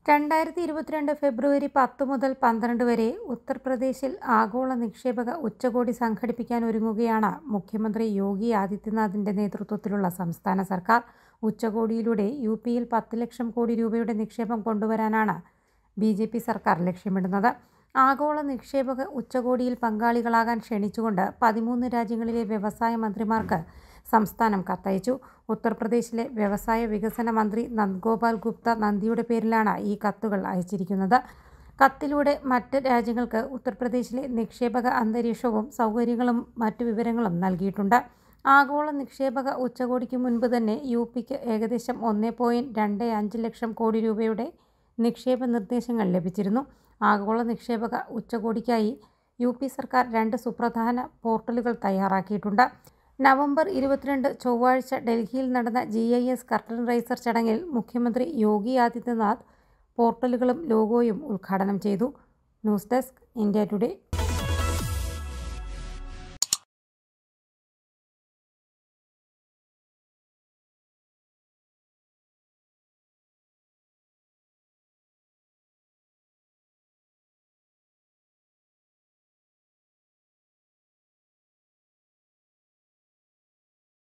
രണ്ടായിരത്തി ഇരുപത്തിരണ്ട് ഫെബ്രുവരി പത്ത് മുതൽ പന്ത്രണ്ട് വരെ ഉത്തർപ്രദേശിൽ ആഗോള നിക്ഷേപക ഉച്ചകോടി സംഘടിപ്പിക്കാൻ ഒരുങ്ങുകയാണ് മുഖ്യമന്ത്രി യോഗി ആദിത്യനാഥിന്റെ നേതൃത്വത്തിലുള്ള സംസ്ഥാന സർക്കാർ ഉച്ചകോടിയിലൂടെ യു പിയിൽ പത്ത് ലക്ഷം കോടി രൂപയുടെ നിക്ഷേപം കൊണ്ടുവരാനാണ് ബി ജെ പി സർക്കാർ ലക്ഷ്യമിടുന്നത് ആഗോള നിക്ഷേപക ഉച്ചകോടിയിൽ പങ്കാളികളാകാൻ ക്ഷണിച്ചുകൊണ്ട് പതിമൂന്ന് രാജ്യങ്ങളിലെ വ്യവസായ മന്ത്രിമാർക്ക് സംസ്ഥാനം കത്തയച്ചു ഉത്തർപ്രദേശിലെ വ്യവസായ വികസന മന്ത്രി നന്ദ്ഗോപാൽ ഗുപ്ത നന്ദിയുടെ പേരിലാണ് ഈ കത്തുകൾ അയച്ചിരിക്കുന്നത് കത്തിലൂടെ മറ്റ് രാജ്യങ്ങൾക്ക് ഉത്തർപ്രദേശിലെ നിക്ഷേപക അന്തരീക്ഷവും സൗകര്യങ്ങളും മറ്റു വിവരങ്ങളും നൽകിയിട്ടുണ്ട് ആഗോള നിക്ഷേപക ഉച്ചകോടിക്ക് മുൻപ് തന്നെ യു പിക്ക് ഏകദേശം ഒന്ന് പോയിൻറ്റ് രണ്ട് അഞ്ച് ലക്ഷം കോടി രൂപയുടെ നിക്ഷേപ നിർദ്ദേശങ്ങൾ ലഭിച്ചിരുന്നു ആഗോള നിക്ഷേപക ഉച്ചകോടിക്കായി യു പി സർക്കാർ രണ്ട് സുപ്രധാന പോർട്ടലുകൾ തയ്യാറാക്കിയിട്ടുണ്ട് നവംബർ ഇരുപത്തിരണ്ട് ചൊവ്വാഴ്ച ഡൽഹിയിൽ നടന്ന G I S curtain raiser ചടങ്ങിൽ മുഖ്യമന്ത്രി യോഗി ആദിത്യനാഥ് പോർട്ടലുകളും ലോഗോയും ഉദ്ഘാടനം ചെയ്തു ന്യൂസ് ഡെസ്ക് ഇന്ത്യ ടുഡേ